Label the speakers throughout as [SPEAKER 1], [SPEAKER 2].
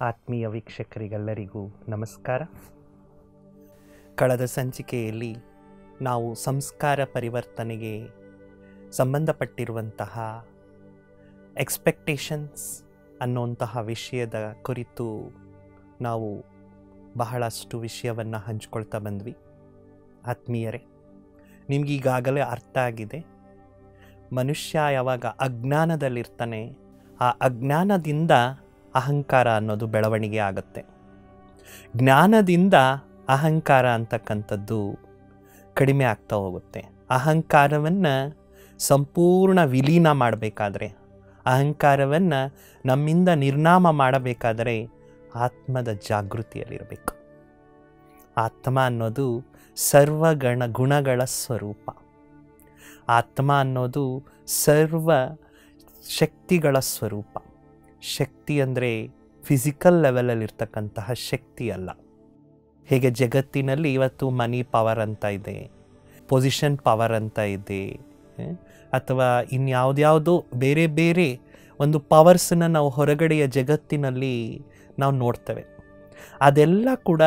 [SPEAKER 1] ಆತ್ಮೀಯ ವೀಕ್ಷಕರಿಗೆಲ್ಲರಿಗೂ ನಮಸ್ಕಾರ ಕಳೆದ ಸಂಚಿಕೆಯಲ್ಲಿ ನಾವು ಸಂಸ್ಕಾರ ಪರಿವರ್ತನೆಗೆ ಸಂಬಂಧಪಟ್ಟಿರುವಂತಹ ಎಕ್ಸ್ಪೆಕ್ಟೇಷನ್ಸ್ ಅನ್ನುವಂತಹ ವಿಷಯದ ಕುರಿತು ನಾವು ಬಹಳಷ್ಟು ವಿಷಯವನ್ನು ಹಂಚ್ಕೊಳ್ತಾ ಬಂದ್ವಿ ಆತ್ಮೀಯರೇ ನಿಮಗೀಗಾಗಲೇ ಅರ್ಥ ಆಗಿದೆ ಮನುಷ್ಯ ಯಾವಾಗ ಅಜ್ಞಾನದಲ್ಲಿರ್ತಾನೆ ಆ ಅಜ್ಞಾನದಿಂದ ಅಹಂಕಾರ ಅನ್ನೋದು ಬೆಳವಣಿಗೆ ಆಗುತ್ತೆ ಜ್ಞಾನದಿಂದ ಅಹಂಕಾರ ಅಂತಕ್ಕಂಥದ್ದು ಕಡಿಮೆ ಆಗ್ತಾ ಹೋಗುತ್ತೆ ಅಹಂಕಾರವನ್ನು ಸಂಪೂರ್ಣ ವಿಲೀನ ಮಾಡಬೇಕಾದ್ರೆ ಅಹಂಕಾರವನ್ನು ನಮ್ಮಿಂದ ನಿರ್ನಾಮ ಮಾಡಬೇಕಾದರೆ ಆತ್ಮದ ಜಾಗೃತಿಯಲ್ಲಿರಬೇಕು ಆತ್ಮ ಅನ್ನೋದು ಸರ್ವಗಣ ಗುಣಗಳ ಸ್ವರೂಪ ಆತ್ಮ ಅನ್ನೋದು ಸರ್ವ ಶಕ್ತಿಗಳ ಸ್ವರೂಪ ಶಕ್ತಿ ಅಂದರೆ ಫಿಸಿಕಲ್ ಲೆವೆಲಲ್ಲಿರ್ತಕ್ಕಂತಹ ಶಕ್ತಿ ಅಲ್ಲ ಹೇಗೆ ಜಗತ್ತಿನಲ್ಲಿ ಇವತ್ತು ಮನಿ ಪವರ್ ಅಂತ ಇದೆ ಪೊಸಿಷನ್ ಪವರ್ ಅಂತ ಇದೆ ಅಥವಾ ಇನ್ಯಾವುದ್ಯಾವುದೋ ಬೇರೆ ಬೇರೆ ಒಂದು ಪವರ್ಸನ್ನು ನಾವು ಹೊರಗಡೆಯ ಜಗತ್ತಿನಲ್ಲಿ ನಾವು ನೋಡ್ತೇವೆ ಅದೆಲ್ಲ ಕೂಡ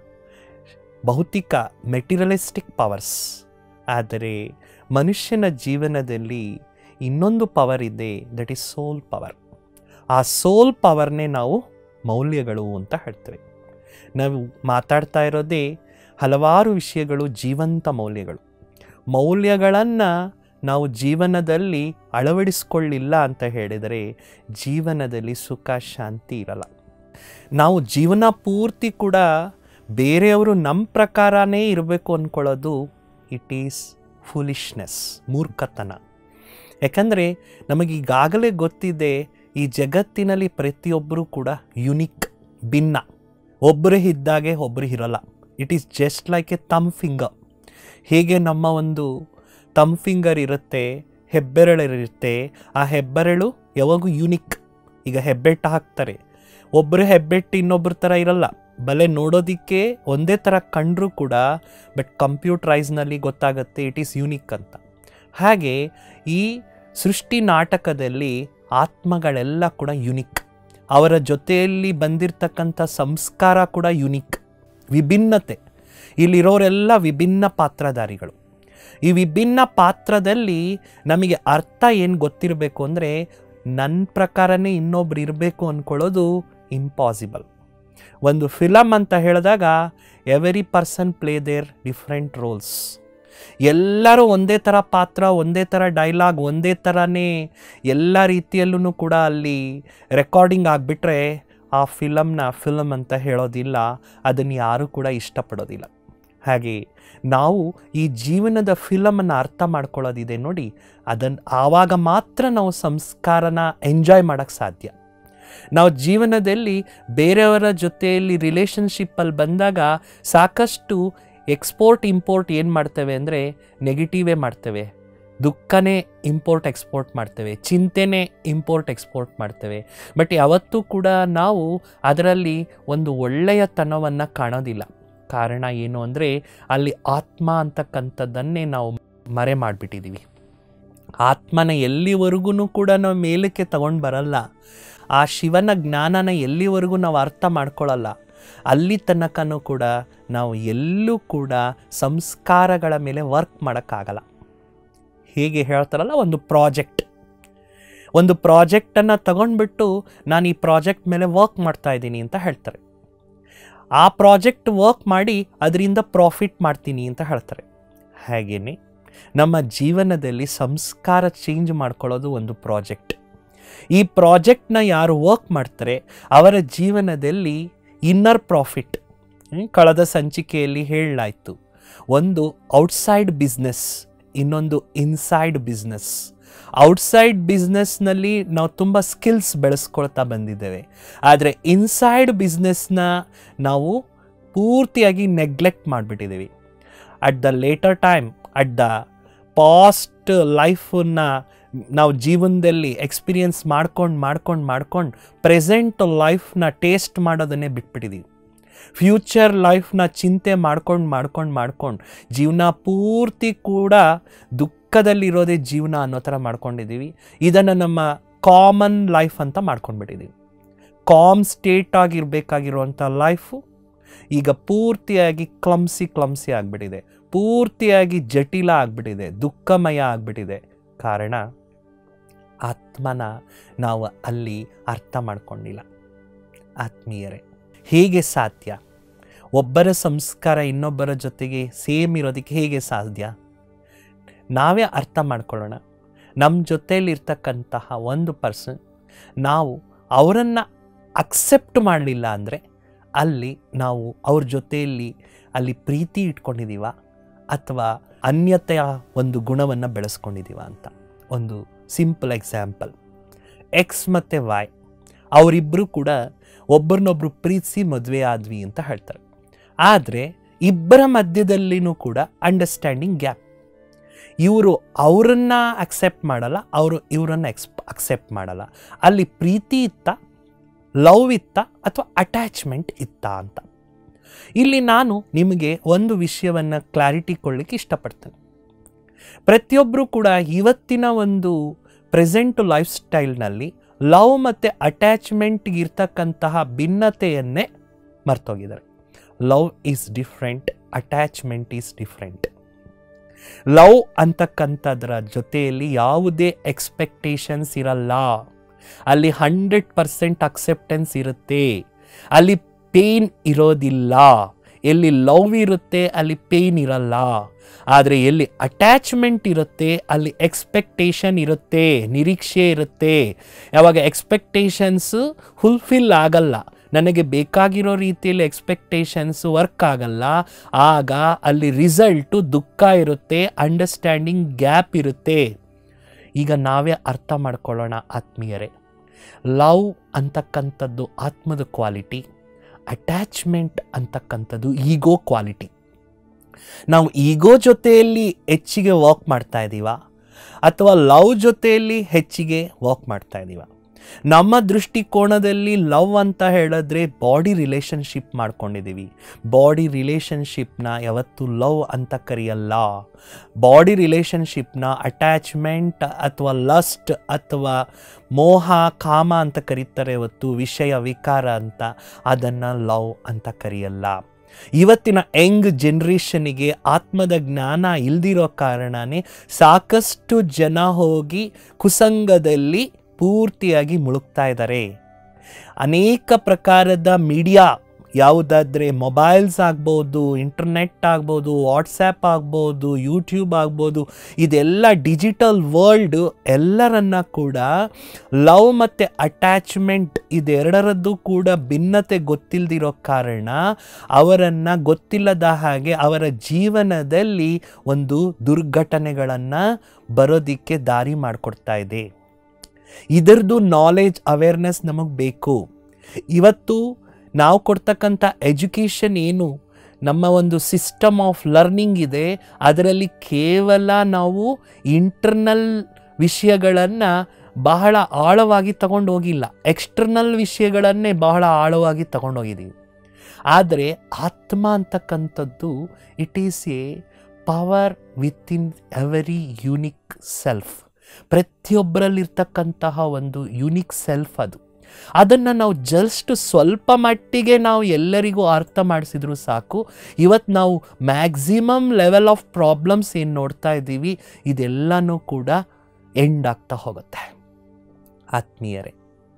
[SPEAKER 1] ಭೌತಿಕ ಮೆಟೀರಿಯಲಿಸ್ಟಿಕ್ ಪವರ್ಸ್ ಆದರೆ ಮನುಷ್ಯನ ಜೀವನದಲ್ಲಿ ಇನ್ನೊಂದು ಪವರ್ ಇದೆ ದಟ್ ಈಸ್ ಸೋಲ್ ಪವರ್ ಆ ಸೋಲ್ ಪವರ್ನೇ ನಾವು ಮೌಲ್ಯಗಳು ಅಂತ ಹೇಳ್ತೇವೆ ನಾವು ಮಾತಾಡ್ತಾ ಇರೋದೇ ಹಲವಾರು ವಿಷಯಗಳು ಜೀವಂತ ಮೌಲ್ಯಗಳು ಮೌಲ್ಯಗಳನ್ನು ನಾವು ಜೀವನದಲ್ಲಿ ಅಳವಡಿಸ್ಕೊಳ್ಳಿಲ್ಲ ಅಂತ ಹೇಳಿದರೆ ಜೀವನದಲ್ಲಿ ಸುಖ ಶಾಂತಿ ಇರಲ್ಲ ನಾವು ಜೀವನ ಪೂರ್ತಿ ಕೂಡ ಬೇರೆಯವರು ನಮ್ಮ ಪ್ರಕಾರನೇ ಇರಬೇಕು ಅಂದ್ಕೊಳ್ಳೋದು ಇಟ್ ಈಸ್ ಫುಲಿಶ್ನೆಸ್ ಮೂರ್ಖತನ ಯಾಕಂದರೆ ನಮಗೀಗಾಗಲೇ ಗೊತ್ತಿದೆ ಈ ಜಗತ್ತಿನಲ್ಲಿ ಪ್ರತಿಯೊಬ್ಬರೂ ಕೂಡ ಯುನಿಕ್ ಭಿನ್ನ ಒಬ್ಬರೇ ಇದ್ದಾಗೆ ಒಬ್ಬರು ಇರಲ್ಲ it is just like a thumb finger ಹೇಗೆ ನಮ್ಮ ಒಂದು ತಮ್ ಫಿಂಗರ್ ಇರುತ್ತೆ ಹೆಬ್ಬೆರಳಿರುತ್ತೆ ಆ ಹೆಬ್ಬೆರಳು ಯಾವಾಗೂ ಯುನಿಕ್ ಈಗ ಹೆಬ್ಬೆಟ್ಟು ಹಾಕ್ತಾರೆ ಒಬ್ಬರು ಹೆಬ್ಬೆಟ್ಟು ಇನ್ನೊಬ್ಬರ ಥರ ಇರಲ್ಲ ಬಲೆ ನೋಡೋದಕ್ಕೆ ಒಂದೇ ಥರ ಕಂಡ್ರೂ ಕೂಡ ಬಟ್ ಕಂಪ್ಯೂಟ್ರೈಸ್ನಲ್ಲಿ ಗೊತ್ತಾಗುತ್ತೆ ಇಟ್ ಈಸ್ ಯುನಿಕ್ ಅಂತ ಹಾಗೆ ಈ ಸೃಷ್ಟಿ ನಾಟಕದಲ್ಲಿ ಆತ್ಮಗಳೆಲ್ಲ ಕೂಡ ಯುನಿಕ್ ಅವರ ಜೊತೆಯಲ್ಲಿ ಬಂದಿರತಕ್ಕಂಥ ಸಂಸ್ಕಾರ ಕೂಡ ಯುನಿಕ್ ವಿಭಿನ್ನತೆ ಇಲ್ಲಿರೋರೆಲ್ಲ ವಿಭಿನ್ನ ಪಾತ್ರಧಾರಿಗಳು ಈ ವಿಭಿನ್ನ ಪಾತ್ರದಲ್ಲಿ ನಮಗೆ ಅರ್ಥ ಏನು ಗೊತ್ತಿರಬೇಕು ಅಂದರೆ ನನ್ನ ಪ್ರಕಾರನೇ ಇನ್ನೊಬ್ರು ಇರಬೇಕು ಅಂದ್ಕೊಳ್ಳೋದು ಇಂಪಾಸಿಬಲ್ ಒಂದು ಫಿಲಮ್ ಅಂತ ಹೇಳಿದಾಗ every person play their different roles ಎಲ್ಲರೂ ಒಂದೇ ಥರ ಪಾತ್ರ ಒಂದೇ ಥರ ಡೈಲಾಗ್ ಒಂದೇ ಥರನೇ ಎಲ್ಲ ರೀತಿಯಲ್ಲೂ ಕೂಡ ಅಲ್ಲಿ ರೆಕಾರ್ಡಿಂಗ್ ಆಗಿಬಿಟ್ರೆ ಆ ಫಿಲಮ್ನ ಫಿಲಮ್ ಅಂತ ಹೇಳೋದಿಲ್ಲ ಅದನ್ನು ಯಾರೂ ಕೂಡ ಇಷ್ಟಪಡೋದಿಲ್ಲ ಹಾಗೆ ನಾವು ಈ ಜೀವನದ ಫಿಲಮನ್ನು ಅರ್ಥ ಮಾಡ್ಕೊಳ್ಳೋದಿದೆ ನೋಡಿ ಅದನ್ನು ಆವಾಗ ಮಾತ್ರ ನಾವು ಸಂಸ್ಕಾರನ ಎಂಜಾಯ್ ಮಾಡೋಕ್ಕೆ ಸಾಧ್ಯ ನಾವು ಜೀವನದಲ್ಲಿ ಬೇರೆಯವರ ಜೊತೆಯಲ್ಲಿ ರಿಲೇಷನ್ಶಿಪ್ಪಲ್ಲಿ ಬಂದಾಗ ಸಾಕಷ್ಟು ಎಕ್ಸ್ಪೋರ್ಟ್ ಇಂಪೋರ್ಟ್ ಏನು ಮಾಡ್ತೇವೆ ಅಂದರೆ ನೆಗೆಟಿವೇ ಮಾಡ್ತೇವೆ ದುಃಖನೇ ಇಂಪೋರ್ಟ್ ಎಕ್ಸ್ಪೋರ್ಟ್ ಮಾಡ್ತೇವೆ ಚಿಂತೆನೇ ಇಂಪೋರ್ಟ್ ಎಕ್ಸ್ಪೋರ್ಟ್ ಮಾಡ್ತೇವೆ ಬಟ್ ಯಾವತ್ತೂ ಕೂಡ ನಾವು ಅದರಲ್ಲಿ ಒಂದು ಒಳ್ಳೆಯತನವನ್ನು ಕಾಣೋದಿಲ್ಲ ಕಾರಣ ಏನು ಅಂದರೆ ಅಲ್ಲಿ ಆತ್ಮ ಅಂತಕ್ಕಂಥದ್ದನ್ನೇ ನಾವು ಮರೆ ಮಾಡಿಬಿಟ್ಟಿದ್ದೀವಿ ಆತ್ಮನ ಎಲ್ಲಿವರೆಗೂ ಕೂಡ ನಾವು ಮೇಲಕ್ಕೆ ತಗೊಂಡು ಬರಲ್ಲ ಆ ಶಿವನ ಜ್ಞಾನನ ಎಲ್ಲಿವರೆಗೂ ನಾವು ಅರ್ಥ ಮಾಡ್ಕೊಳ್ಳಲ್ಲ ಅಲ್ಲಿ ತನಕನೂ ಕೂಡ ನಾವು ಎಲ್ಲೂ ಕೂಡ ಸಂಸ್ಕಾರಗಳ ಮೇಲೆ ವರ್ಕ್ ಮಾಡೋಕ್ಕಾಗಲ್ಲ ಹೇಗೆ ಹೇಳ್ತಾರಲ್ಲ ಒಂದು ಪ್ರಾಜೆಕ್ಟ್ ಒಂದು ಪ್ರಾಜೆಕ್ಟನ್ನು ತಗೊಂಡ್ಬಿಟ್ಟು ನಾನು ಈ ಪ್ರಾಜೆಕ್ಟ್ ಮೇಲೆ ವರ್ಕ್ ಮಾಡ್ತಾ ಇದ್ದೀನಿ ಅಂತ ಹೇಳ್ತಾರೆ ಆ ಪ್ರಾಜೆಕ್ಟ್ ವರ್ಕ್ ಮಾಡಿ ಅದರಿಂದ ಪ್ರಾಫಿಟ್ ಮಾಡ್ತೀನಿ ಅಂತ ಹೇಳ್ತಾರೆ ಹಾಗೆಯೇ ನಮ್ಮ ಜೀವನದಲ್ಲಿ ಸಂಸ್ಕಾರ ಚೇಂಜ್ ಮಾಡ್ಕೊಳ್ಳೋದು ಒಂದು ಪ್ರಾಜೆಕ್ಟ್ ಈ ಪ್ರಾಜೆಕ್ಟ್ನ ಯಾರು ವರ್ಕ್ ಮಾಡ್ತಾರೆ ಅವರ ಜೀವನದಲ್ಲಿ ಇನ್ನರ್ ಪ್ರಾಫಿಟ್ ಕಳೆದ ಸಂಚಿಕೆಯಲ್ಲಿ ಹೇಳಲಾಯಿತು ಒಂದು ಔಟ್ಸೈಡ್ ಬಿಸ್ನೆಸ್ ಇನ್ನೊಂದು ಇನ್ಸೈಡ್ ಬಿಸ್ನೆಸ್ ಔಟ್ಸೈಡ್ ಬಿಸ್ನೆಸ್ನಲ್ಲಿ ನಾವು ತುಂಬ ಸ್ಕಿಲ್ಸ್ ಬೆಳೆಸ್ಕೊಳ್ತಾ ಬಂದಿದ್ದೇವೆ ಆದರೆ ಇನ್ಸೈಡ್ ಬಿಸ್ನೆಸ್ನ ನಾವು ಪೂರ್ತಿಯಾಗಿ ನೆಗ್ಲೆಕ್ಟ್ ಮಾಡಿಬಿಟ್ಟಿದ್ದೀವಿ at the later time at the past ಲೈಫನ್ನು ನಾವು ಜೀವನದಲ್ಲಿ ಎಕ್ಸ್ಪೀರಿಯನ್ಸ್ ಮಾಡ್ಕೊಂಡು ಮಾಡ್ಕೊಂಡು ಮಾಡ್ಕೊಂಡು ಪ್ರೆಸೆಂಟ್ ಲೈಫ್ನ ಟೇಸ್ಟ್ ಮಾಡೋದನ್ನೇ ಬಿಟ್ಬಿಟ್ಟಿದ್ದೀವಿ ಫ್ಯೂಚರ್ ಲೈಫ್ನ ಚಿಂತೆ ಮಾಡ್ಕೊಂಡು ಮಾಡ್ಕೊಂಡು ಮಾಡ್ಕೊಂಡು ಜೀವನ ಪೂರ್ತಿ ಕೂಡ ದುಃಖದಲ್ಲಿರೋದೇ ಜೀವನ ಅನ್ನೋ ಥರ ಮಾಡ್ಕೊಂಡಿದ್ದೀವಿ ಇದನ್ನು ನಮ್ಮ ಕಾಮನ್ ಲೈಫ್ ಅಂತ ಮಾಡ್ಕೊಂಡ್ಬಿಟ್ಟಿದ್ದೀವಿ ಕಾಮ್ ಸ್ಟೇಟ್ ಆಗಿರಬೇಕಾಗಿರುವಂಥ ಲೈಫು ಈಗ ಪೂರ್ತಿಯಾಗಿ ಕ್ಲಮ್ಸಿ ಕ್ಲಮ್ಸಿ ಆಗಿಬಿಟ್ಟಿದೆ ಪೂರ್ತಿಯಾಗಿ ಜಟಿಲ ಆಗಿಬಿಟ್ಟಿದೆ ದುಃಖಮಯ ಆಗಿಬಿಟ್ಟಿದೆ ಕಾರಣ ಆತ್ಮನ ನಾವು ಅಲ್ಲಿ ಅರ್ಥ ಮಾಡ್ಕೊಂಡಿಲ್ಲ ಆತ್ಮೀಯರೇ ಹೇಗೆ ಸಾಧ್ಯ ಒಬ್ಬರ ಸಂಸ್ಕಾರ ಇನ್ನೊಬ್ಬರ ಜೊತೆಗೆ ಸೇಮ್ ಇರೋದಕ್ಕೆ ಹೇಗೆ ಸಾಧ್ಯ ನಾವೇ ಅರ್ಥ ಮಾಡ್ಕೊಳ್ಳೋಣ ನಮ್ಮ ಜೊತೆಯಲ್ಲಿರ್ತಕ್ಕಂತಹ ಒಂದು ಪರ್ಸನ್ ನಾವು ಅವರನ್ನು ಅಕ್ಸೆಪ್ಟ್ ಮಾಡಲಿಲ್ಲ ಅಂದರೆ ಅಲ್ಲಿ ನಾವು ಅವ್ರ ಜೊತೆಯಲ್ಲಿ ಅಲ್ಲಿ ಪ್ರೀತಿ ಇಟ್ಕೊಂಡಿದ್ದೀವ ಅಥವಾ ಅನ್ಯತೆಯ ಒಂದು ಗುಣವನ್ನು ಬೆಳೆಸ್ಕೊಂಡಿದ್ದೀವ ಅಂತ ಒಂದು ಸಿಂಪಲ್ ಎಕ್ಸಾಂಪಲ್ ಎಕ್ಸ್ ಮತ್ತು ವಾಯ್ ಅವರಿಬ್ಬರು ಕೂಡ ಒಬ್ಬರನ್ನೊಬ್ಬರು ಪ್ರೀತಿಸಿ ಮದುವೆ ಆದ್ವಿ ಅಂತ ಹೇಳ್ತಾರೆ ಆದರೆ ಇಬ್ಬರ ಮಧ್ಯದಲ್ಲಿನೂ ಕೂಡ ಅಂಡರ್ಸ್ಟ್ಯಾಂಡಿಂಗ್ ಗ್ಯಾಪ್ ಇವರು ಅವರನ್ನ ಅಕ್ಸೆಪ್ಟ್ ಮಾಡಲ್ಲ ಅವರು ಇವರನ್ನು ಎಕ್ಸ್ ಅಕ್ಸೆಪ್ಟ್ ಮಾಡಲ್ಲ ಅಲ್ಲಿ ಪ್ರೀತಿ ಇತ್ತ ಲವ್ ಇತ್ತ ಅಥವಾ ಅಟ್ಯಾಚ್ಮೆಂಟ್ ಇತ್ತ ಅಂತ ಇಲ್ಲಿ ನಾನು ನಿಮಗೆ ಒಂದು ವಿಷಯವನ್ನು ಕ್ಲಾರಿಟಿ ಕೊಡಲಿಕ್ಕೆ ಇಷ್ಟಪಡ್ತೇನೆ ಪ್ರತಿಯೊಬ್ಬರು ಕೂಡ ಇವತ್ತಿನ ಒಂದು ಪ್ರೆಸೆಂಟ್ ಲೈಫ್ ಸ್ಟೈಲ್ನಲ್ಲಿ ಲವ್ ಮತ್ತು ಅಟ್ಯಾಚ್ಮೆಂಟ್ಗೆ ಇರ್ತಕ್ಕಂತಹ ಭಿನ್ನತೆಯನ್ನೇ ಮರ್ತೋಗಿದ್ದಾರೆ love is different attachment is different love ಅಂತಕ್ಕಂಥದ್ರ ಜೊತೆಯಲ್ಲಿ ಯಾವುದೇ ಎಕ್ಸ್ಪೆಕ್ಟೇಷನ್ಸ್ ಇರಲ್ಲ ಅಲ್ಲಿ ಹಂಡ್ರೆಡ್ ಪರ್ಸೆಂಟ್ ಅಕ್ಸೆಪ್ಟೆನ್ಸ್ ಇರುತ್ತೆ ಅಲ್ಲಿ ಪೇಯ್ನ್ ಇರೋದಿಲ್ಲ ಎಲ್ಲಿ ಲವ್ ಇರುತ್ತೆ ಅಲ್ಲಿ ಪೇಯ್ನ್ ಇರಲ್ಲ ಆದರೆ ಎಲ್ಲಿ ಅಟ್ಯಾಚ್ಮೆಂಟ್ ಇರುತ್ತೆ ಅಲ್ಲಿ ಎಕ್ಸ್ಪೆಕ್ಟೇಷನ್ ಇರುತ್ತೆ ನಿರೀಕ್ಷೆ ಇರುತ್ತೆ ಯಾವಾಗ ಎಕ್ಸ್ಪೆಕ್ಟೇಷನ್ಸು ಫುಲ್ಫಿಲ್ ಆಗಲ್ಲ ನನಗೆ ಬೇಕಾಗಿರೋ ರೀತಿಯಲ್ಲಿ ಎಕ್ಸ್ಪೆಕ್ಟೇಷನ್ಸ್ ವರ್ಕ್ ಆಗಲ್ಲ ಆಗ ಅಲ್ಲಿ ರಿಸಲ್ಟು ದುಃಖ ಇರುತ್ತೆ ಅಂಡರ್ಸ್ಟ್ಯಾಂಡಿಂಗ್ ಗ್ಯಾಪ್ ಇರುತ್ತೆ ಈಗ ನಾವೇ ಅರ್ಥ ಮಾಡ್ಕೊಳ್ಳೋಣ ಆತ್ಮೀಯರೇ ಲವ್ ಅಂತಕ್ಕಂಥದ್ದು ಆತ್ಮದ ಕ್ವಾಲಿಟಿ ಅಟ್ಯಾಚ್ಮೆಂಟ್ ಅಂತಕ್ಕಂಥದ್ದು ಈಗೋ ಕ್ವಾಲಿಟಿ ನಾವು ಈಗೋ ಜೊತೆಯಲ್ಲಿ ಹೆಚ್ಚಿಗೆ ವಾಕ್ ಮಾಡ್ತಾ ಇದ್ದೀವ ಅಥವಾ ಲವ್ ಜೊತೆಯಲ್ಲಿ ಹೆಚ್ಚಿಗೆ ವಾಕ್ ಮಾಡ್ತಾ ಇದ್ದೀವ ನಮ್ಮ ದೃಷ್ಟಿಕೋನದಲ್ಲಿ ಲವ್ ಅಂತ ಹೇಳಿದ್ರೆ ಬಾಡಿ ರಿಲೇಷನ್ಶಿಪ್ ಮಾಡ್ಕೊಂಡಿದ್ದೀವಿ ಬಾಡಿ ರಿಲೇಷನ್ಶಿಪ್ನ ಯಾವತ್ತೂ ಲವ್ ಅಂತ ಕರೆಯಲ್ಲ ಬಾಡಿ ರಿಲೇಷನ್ಶಿಪ್ನ ಅಟ್ಯಾಚ್ಮೆಂಟ್ ಅಥವಾ ಲಸ್ಟ್ ಅಥವಾ ಮೋಹ ಕಾಮ ಅಂತ ಕರೀತಾರೆ ಹೊತ್ತು ವಿಷಯ ವಿಕಾರ ಅಂತ ಅದನ್ನು ಲವ್ ಅಂತ ಕರೆಯಲ್ಲ ಇವತ್ತಿನ ಯಂಗ್ ಜನ್ರೇಷನಿಗೆ ಆತ್ಮದ ಜ್ಞಾನ ಇಲ್ದಿರೋ ಕಾರಣನೇ ಸಾಕಷ್ಟು ಜನ ಹೋಗಿ ಕುಸಂಗದಲ್ಲಿ ಪೂರ್ತಿಯಾಗಿ ಮುಳುಗ್ತಾ ಇದ್ದಾರೆ ಅನೇಕ ಪ್ರಕಾರದ ಮೀಡಿಯಾ ಯಾವುದಾದ್ರೆ ಮೊಬೈಲ್ಸ್ ಆಗ್ಬೋದು ಇಂಟರ್ನೆಟ್ ಆಗ್ಬೋದು ವಾಟ್ಸ್ಯಾಪ್ ಆಗ್ಬೋದು ಯೂಟ್ಯೂಬ್ ಆಗ್ಬೋದು ಇದೆಲ್ಲ ಡಿಜಿಟಲ್ ವರ್ಲ್ಡ್ ಎಲ್ಲರನ್ನ ಕೂಡ ಲವ್ ಮತ್ತು ಅಟ್ಯಾಚ್ಮೆಂಟ್ ಇದೆರಡರದ್ದು ಕೂಡ ಭಿನ್ನತೆ ಗೊತ್ತಿಲ್ಲದಿರೋ ಕಾರಣ ಅವರನ್ನು ಗೊತ್ತಿಲ್ಲದ ಹಾಗೆ ಅವರ ಜೀವನದಲ್ಲಿ ಒಂದು ದುರ್ಘಟನೆಗಳನ್ನು ಬರೋದಿಕ್ಕೆ ದಾರಿ ಮಾಡಿಕೊಡ್ತಾ ಇದೆ ಇದರದ್ದು ನಾಲೆಜ್ ಅವೇರ್ನೆಸ್ ನಮಗೆ ಬೇಕು ಇವತ್ತು ನಾವು ಕೊಡ್ತಕ್ಕಂಥ ಎಜುಕೇಷನ್ ಏನು ನಮ್ಮ ಒಂದು ಸಿಸ್ಟಮ್ ಆಫ್ ಲರ್ನಿಂಗ್ ಇದೆ ಅದರಲ್ಲಿ ಕೇವಲ ನಾವು ಇಂಟರ್ನಲ್ ವಿಷಯಗಳನ್ನು ಬಹಳ ಆಳವಾಗಿ ತಗೊಂಡು ಹೋಗಿಲ್ಲ ಎಕ್ಸ್ಟರ್ನಲ್ ವಿಷಯಗಳನ್ನೇ ಬಹಳ ಆಳವಾಗಿ ತಗೊಂಡೋಗಿದ್ದೀವಿ ಆದರೆ ಆತ್ಮ ಅಂತಕ್ಕಂಥದ್ದು it is a power within every unique self ಪ್ರತಿಯೊಬ್ಬರಲ್ಲಿರ್ತಕ್ಕಂತಹ ಒಂದು ಯುನಿಕ್ ಸೆಲ್ಫ್ ಅದು ಅದನ್ನು ನಾವು ಜಸ್ಟ್ ಸ್ವಲ್ಪ ಮಟ್ಟಿಗೆ ನಾವು ಎಲ್ಲರಿಗೂ ಅರ್ಥ ಮಾಡಿಸಿದ್ರು ಸಾಕು ಇವತ್ತು ನಾವು ಮ್ಯಾಕ್ಸಿಮಮ್ ಲೆವೆಲ್ ಆಫ್ ಪ್ರಾಬ್ಲಮ್ಸ್ ಏನು ನೋಡ್ತಾ ಇದ್ದೀವಿ ಇದೆಲ್ಲನೂ ಕೂಡ ಎಂಡ್ ಆಗ್ತಾ ಹೋಗುತ್ತೆ ಆತ್ಮೀಯರೇ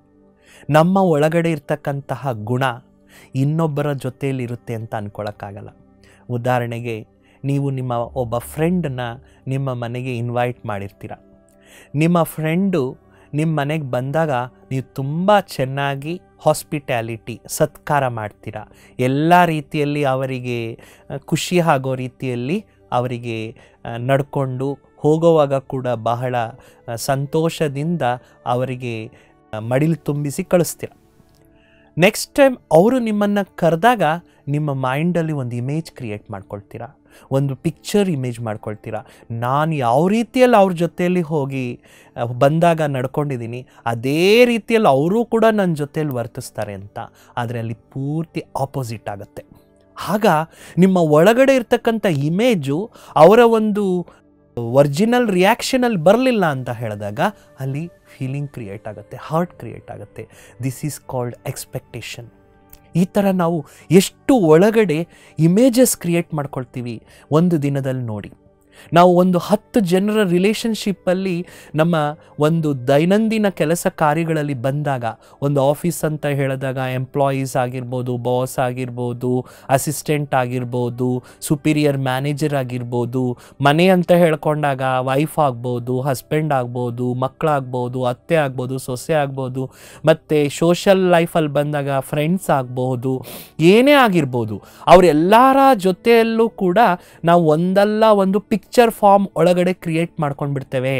[SPEAKER 1] ನಮ್ಮ ಒಳಗಡೆ ಇರ್ತಕ್ಕಂತಹ ಗುಣ ಇನ್ನೊಬ್ಬರ ಜೊತೆಯಲ್ಲಿರುತ್ತೆ ಅಂತ ಅಂದ್ಕೊಳಕ್ಕಾಗಲ್ಲ ಉದಾಹರಣೆಗೆ ನೀವು ನಿಮ್ಮ ಒಬ್ಬ ಫ್ರೆಂಡನ್ನ ನಿಮ್ಮ ಮನೆಗೆ ಇನ್ವೈಟ್ ಮಾಡಿರ್ತೀರ ನಿಮ್ಮ ಫ್ರೆಂಡು ನಿಮ್ಮ ಮನೆಗೆ ಬಂದಾಗ ನೀವು ತುಂಬ ಚೆನ್ನಾಗಿ ಹಾಸ್ಪಿಟ್ಯಾಲಿಟಿ ಸತ್ಕಾರ ಮಾಡ್ತೀರಾ ಎಲ್ಲ ರೀತಿಯಲ್ಲಿ ಅವರಿಗೆ ಖುಷಿ ಆಗೋ ರೀತಿಯಲ್ಲಿ ಅವರಿಗೆ ನಡ್ಕೊಂಡು ಹೋಗುವಾಗ ಕೂಡ ಬಹಳ ಸಂತೋಷದಿಂದ ಅವರಿಗೆ ಮಡಿಲು ತುಂಬಿಸಿ ಕಳಿಸ್ತೀರ ನೆಕ್ಸ್ಟ್ ಟೈಮ್ ಅವರು ನಿಮ್ಮನ್ನು ಕರೆದಾಗ ನಿಮ್ಮ ಮೈಂಡಲ್ಲಿ ಒಂದು ಇಮೇಜ್ ಕ್ರಿಯೇಟ್ ಮಾಡ್ಕೊಳ್ತೀರಾ ಒಂದು ಪಿಕ್ಚರ್ ಇಮೇಜ್ ಮಾಡ್ಕೊಳ್ತೀರಾ ನಾನು ಯಾವ ರೀತಿಯಲ್ಲಿ ಅವ್ರ ಜೊತೆಯಲ್ಲಿ ಹೋಗಿ ಬಂದಾಗ ನಡ್ಕೊಂಡಿದ್ದೀನಿ ಅದೇ ರೀತಿಯಲ್ಲಿ ಅವರು ಕೂಡ ನನ್ನ ಜೊತೆಯಲ್ಲಿ ವರ್ತಿಸ್ತಾರೆ ಅಂತ ಆದರೆ ಅಲ್ಲಿ ಪೂರ್ತಿ ಆಪೋಸಿಟ್ ಆಗುತ್ತೆ ಆಗ ನಿಮ್ಮ ಒಳಗಡೆ ಇರ್ತಕ್ಕಂಥ ಇಮೇಜು ಅವರ ಒಂದು ಒರಿಜಿನಲ್ ರಿಯಾಕ್ಷನಲ್ಲಿ ಬರಲಿಲ್ಲ ಅಂತ ಹೇಳಿದಾಗ ಅಲ್ಲಿ ಫೀಲಿಂಗ್ ಕ್ರಿಯೇಟ್ ಆಗುತ್ತೆ ಹಾರ್ಟ್ ಕ್ರಿಯೇಟ್ ಆಗುತ್ತೆ ದಿಸ್ ಈಸ್ ಕಾಲ್ಡ್ ಎಕ್ಸ್ಪೆಕ್ಟೇಷನ್ ಈ ಥರ ನಾವು ಎಷ್ಟು ಒಳಗಡೆ ಇಮೇಜಸ್ ಕ್ರಿಯೇಟ್ ಮಾಡ್ಕೊಳ್ತೀವಿ ಒಂದು ದಿನದಲ್ಲಿ ನೋಡಿ ನಾವು ಒಂದು ಹತ್ತು ಜನರ ರಿಲೇಷನ್ಶಿಪ್ಪಲ್ಲಿ ನಮ್ಮ ಒಂದು ದೈನಂದಿನ ಕೆಲಸ ಕಾರ್ಯಗಳಲ್ಲಿ ಬಂದಾಗ ಒಂದು ಆಫೀಸ್ ಅಂತ ಹೇಳಿದಾಗ ಎಂಪ್ಲಾಯೀಸ್ ಆಗಿರ್ಬೋದು ಬಾಸ್ ಆಗಿರ್ಬೋದು ಅಸಿಸ್ಟೆಂಟ್ ಆಗಿರ್ಬೋದು ಸುಪೀರಿಯರ್ ಮ್ಯಾನೇಜರ್ ಆಗಿರ್ಬೋದು ಮನೆ ಅಂತ ಹೇಳ್ಕೊಂಡಾಗ ವೈಫ್ ಆಗ್ಬೋದು ಹಸ್ಬೆಂಡ್ ಆಗ್ಬೋದು ಮಕ್ಕಳಾಗ್ಬೋದು ಅತ್ತೆ ಆಗ್ಬೋದು ಸೊಸೆ ಆಗ್ಬೋದು ಮತ್ತು ಸೋಷಲ್ ಲೈಫಲ್ಲಿ ಬಂದಾಗ ಫ್ರೆಂಡ್ಸ್ ಆಗ್ಬೋದು ಏನೇ ಆಗಿರ್ಬೋದು ಅವರೆಲ್ಲರ ಜೊತೆಯಲ್ಲೂ ಕೂಡ ನಾವು ಒಂದಲ್ಲ ಒಂದು ಪಿಕ್ಚರ್ ಫಾರ್ಮ್ ಒಳಗಡೆ ಕ್ರಿಯೇಟ್ ಮಾಡ್ಕೊಂಡು ಬಿಡ್ತೇವೆ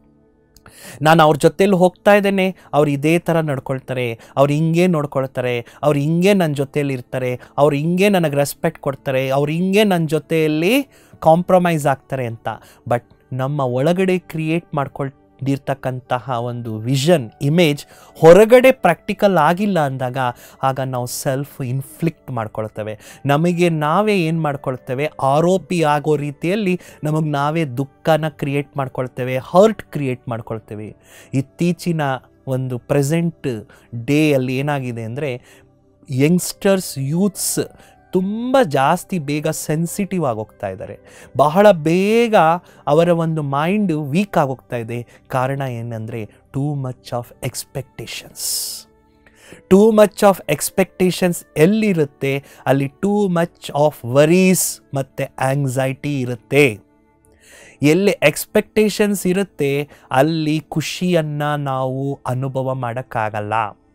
[SPEAKER 1] ನಾನು ಅವ್ರ ಜೊತೆಲಿ ಹೋಗ್ತಾ ಇದ್ದೇನೆ ಅವ್ರು ಇದೇ ಥರ ನಡ್ಕೊಳ್ತಾರೆ ಅವ್ರು ಹಿಂಗೆ ನೋಡ್ಕೊಳ್ತಾರೆ ಅವ್ರು ಹಿಂಗೆ ನನ್ನ ಜೊತೆಯಲ್ಲಿ ಇರ್ತಾರೆ ಅವ್ರು ಹಿಂಗೆ ನನಗೆ ರೆಸ್ಪೆಕ್ಟ್ ಕೊಡ್ತಾರೆ ಅವ್ರು ಹಿಂಗೆ ನನ್ನ ಜೊತೆಯಲ್ಲಿ ಕಾಂಪ್ರಮೈಸ್ ಆಗ್ತಾರೆ ಅಂತ ಬಟ್ ನಮ್ಮ ಒಳಗಡೆ ಕ್ರಿಯೇಟ್ ಮಾಡ್ಕೊಳ್ದಿರ್ತಕ್ಕಂತಹ ಒಂದು ವಿಷನ್ ಇಮೇಜ್ ಹೊರಗಡೆ ಪ್ರಾಕ್ಟಿಕಲ್ ಆಗಿಲ್ಲ ಅಂದಾಗ ಆಗ ನಾವು ಸೆಲ್ಫ್ ಇನ್ಫ್ಲಿಕ್ಟ್ ಮಾಡ್ಕೊಳ್ತೇವೆ ನಮಗೆ ನಾವೇ ಏನು ಮಾಡ್ಕೊಳ್ತೇವೆ ಆರೋಪಿ ಆಗೋ ರೀತಿಯಲ್ಲಿ ನಮಗೆ ನಾವೇ ದುಃಖನ ಕ್ರಿಯೇಟ್ ಮಾಡ್ಕೊಳ್ತೇವೆ ಹರ್ಟ್ ಕ್ರಿಯೇಟ್ ಮಾಡ್ಕೊಳ್ತೇವೆ ಇತ್ತೀಚಿನ ಒಂದು ಪ್ರೆಸೆಂಟ್ ಡೇ ಅಲ್ಲಿ ಏನಾಗಿದೆ ಅಂದರೆ ಯಂಗ್ಸ್ಟರ್ಸ್ ಯೂತ್ಸ್ ತುಂಬ ಜಾಸ್ತಿ ಬೇಗ ಸೆನ್ಸಿಟಿವ್ ಆಗೋಗ್ತಾ ಇದ್ದಾರೆ ಬಹಳ ಬೇಗ ಅವರ ಒಂದು ಮೈಂಡ್ ವೀಕ್ ಆಗೋಗ್ತಾ ಇದೆ ಕಾರಣ ಏನಂದರೆ too much of expectations too much of expectations ಎಲ್ಲಿರುತ್ತೆ ಅಲ್ಲಿ ಟೂ ಮಚ್ ಆಫ್ ವರೀಸ್ ಮತ್ತು ಆಂಗ್ಸೈಟಿ ಇರುತ್ತೆ ಎಲ್ಲಿ ಎಕ್ಸ್ಪೆಕ್ಟೇಷನ್ಸ್ ಇರುತ್ತೆ ಅಲ್ಲಿ ಖುಷಿಯನ್ನು ನಾವು ಅನುಭವ ಮಾಡೋಕ್ಕಾಗಲ್ಲ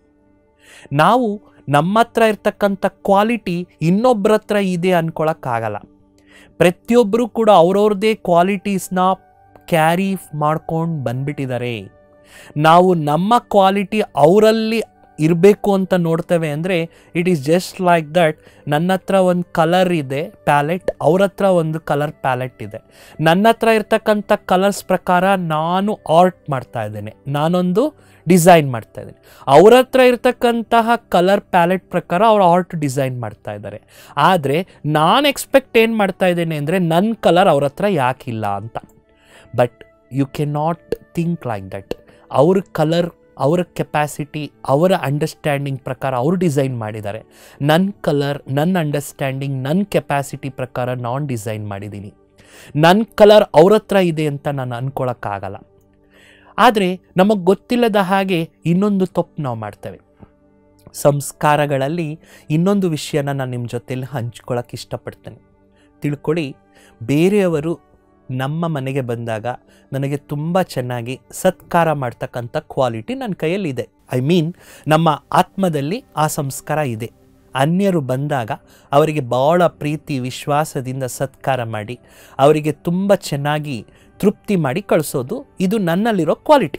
[SPEAKER 1] ನಾವು ನಮ್ಮ ಹತ್ರ ಇರ್ತಕ್ಕಂಥ ಕ್ವಾಲಿಟಿ ಇನ್ನೊಬ್ಬರ ಹತ್ರ ಇದೆ ಅನ್ಕೊಳಕ್ಕಾಗಲ್ಲ ಪ್ರತಿಯೊಬ್ಬರು ಕೂಡ ಅವ್ರವ್ರದ್ದೇ ಕ್ವಾಲಿಟೀಸ್ನ ಕ್ಯಾರಿ ಮಾಡ್ಕೊಂಡು ಬಂದ್ಬಿಟ್ಟಿದ್ದಾರೆ ನಾವು ನಮ್ಮ ಕ್ವಾಲಿಟಿ ಅವರಲ್ಲಿ ಇರಬೇಕು ಅಂತ ನೋಡ್ತೇವೆ ಅಂದರೆ it is just like that ನನ್ನ ಹತ್ರ ಒಂದು ಕಲರ್ ಇದೆ ಪ್ಯಾಲೆಟ್ ಅವ್ರ ಹತ್ರ ಒಂದು ಕಲರ್ ಪ್ಯಾಲೆಟ್ ಇದೆ ನನ್ನ ಹತ್ರ ಇರ್ತಕ್ಕಂಥ ಕಲರ್ಸ್ ಪ್ರಕಾರ ನಾನು ಆರ್ಟ್ ಮಾಡ್ತಾ ಇದ್ದೇನೆ ನಾನೊಂದು ಡಿಸೈನ್ ಮಾಡ್ತಾ ಇದ್ದೀನಿ ಅವ್ರ ಹತ್ರ ಇರ್ತಕ್ಕಂತಹ ಕಲರ್ ಪ್ಯಾಲೆಟ್ ಪ್ರಕಾರ ಅವ್ರು ಆರ್ಟ್ ಡಿಸೈನ್ ಮಾಡ್ತಾ ಇದ್ದಾರೆ ಆದರೆ ನಾನು ಎಕ್ಸ್ಪೆಕ್ಟ್ ಏನು ಮಾಡ್ತಾ ಇದ್ದೇನೆ ಅಂದರೆ ನನ್ನ ಕಲರ್ ಅವ್ರ ಹತ್ರ ಯಾಕಿಲ್ಲ ಅಂತ but you can not think like that ಅವ್ರ ಕಲರ್ ಅವರ ಕೆಪ್ಯಾಸಿಟಿ ಅವರ ಅಂಡರ್ಸ್ಟ್ಯಾಂಡಿಂಗ್ ಪ್ರಕಾರ ಅವರು ಡಿಸೈನ್ ಮಾಡಿದ್ದಾರೆ ನನ್ನ ಕಲರ್ ನನ್ನ ಅಂಡರ್ಸ್ಟ್ಯಾಂಡಿಂಗ್ ನನ್ನ ಕೆಪ್ಯಾಸಿಟಿ ಪ್ರಕಾರ ನಾನು ಡಿಸೈನ್ ಮಾಡಿದ್ದೀನಿ ನನ್ನ ಕಲರ್ ಅವ್ರ ಹತ್ರ ಇದೆ ಅಂತ ನಾನು ಅಂದ್ಕೊಳಕ್ಕಾಗಲ್ಲ ಆದರೆ ನಮಗೆ ಗೊತ್ತಿಲ್ಲದ ಹಾಗೆ ಇನ್ನೊಂದು ತಪ್ಪು ನಾವು ಮಾಡ್ತೇವೆ ಸಂಸ್ಕಾರಗಳಲ್ಲಿ ಇನ್ನೊಂದು ವಿಷಯನ ನಾನು ನಿಮ್ಮ ಜೊತೆಲಿ ಹಂಚ್ಕೊಳ್ಳೋಕೆ ಇಷ್ಟಪಡ್ತೇನೆ ತಿಳ್ಕೊಳ್ಳಿ ಬೇರೆಯವರು ನಮ್ಮ ಮನೆಗೆ ಬಂದಾಗ ನನಗೆ ತುಂಬ ಚೆನ್ನಾಗಿ ಸತ್ಕಾರ ಮಾಡ್ತಕ್ಕಂಥ ಕ್ವಾಲಿಟಿ ನನ್ನ ಕೈಯಲ್ಲಿದೆ ಐ ಮೀನ್ ನಮ್ಮ ಆತ್ಮದಲ್ಲಿ ಆ ಸಂಸ್ಕಾರ ಇದೆ ಅನ್ಯರು ಬಂದಾಗ ಅವರಿಗೆ ಭಾಳ ಪ್ರೀತಿ ವಿಶ್ವಾಸದಿಂದ ಸತ್ಕಾರ ಮಾಡಿ ಅವರಿಗೆ ತುಂಬ ಚೆನ್ನಾಗಿ ತೃಪ್ತಿ ಮಾಡಿ ಕಳಿಸೋದು ಇದು ನನ್ನಲ್ಲಿರೋ ಕ್ವಾಲಿಟಿ